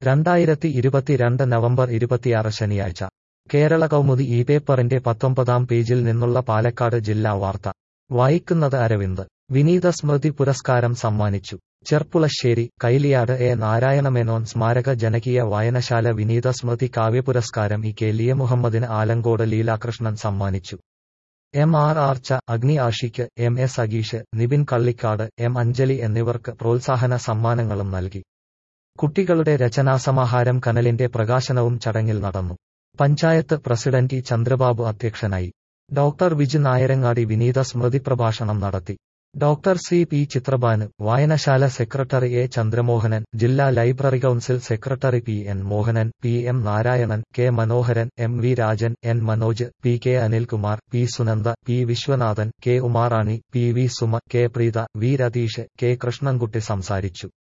രണ്ടായിരത്തി ഇരുപത്തിരണ്ട് നവംബർ ഇരുപത്തിയാറ് ശനിയാഴ്ച കേരള കൗമുദി ഈ പേപ്പറിന്റെ പത്തൊമ്പതാം പേജിൽ നിന്നുള്ള പാലക്കാട് ജില്ലാ വാർത്ത വായിക്കുന്നത് അരവിന്ദ് വിനീത സ്മൃതി പുരസ്കാരം സമ്മാനിച്ചു ചെർപ്പുളശ്ശേരി കൈലിയാട് എ നാരായണമേനോൻ സ്മാരക ജനകീയ വായനശാല വിനീത സ്മൃതി കാവ്യപുരസ്കാരം ഇ കെ ലിയ മുഹമ്മദിന് ആലങ്കോട് ലീലാകൃഷ്ണൻ സമ്മാനിച്ചു M R Archa Agni Ashik M S Ageesh Nibin Kallikkad M Anjali എന്നിവർക്ക് പ്രോത്സാഹന സമ്മാനങ്ങളും നൽകി കുട്ടികളുടെ രചനാസമാഹാരം കനലിന്റെ പ്രകാശനവും ചടങ്ങിൽ നടന്നു പഞ്ചായത്ത് പ്രസിഡന്റ് ഇ ചന്ദ്രബാബു അധ്യക്ഷനായി ഡോക്ടർ വിജു നായരങ്ങാടി വിനീത സ്മൃതി പ്രഭാഷണം നടത്തി ഡോക്ടർ സി പി ചിത്രബാനു വായനശാല സെക്രട്ടറി എ ചന്ദ്രമോഹനൻ ജില്ലാ library council secretary P N Mohanan P M Narayanan K Manoharan M V Rajan N Manoj P K Anilkumar P Sunanda P Viswanathan K Umarani P V Suma K Preetha V Ratheesh K Krishnankutty സംസാരിച്ചു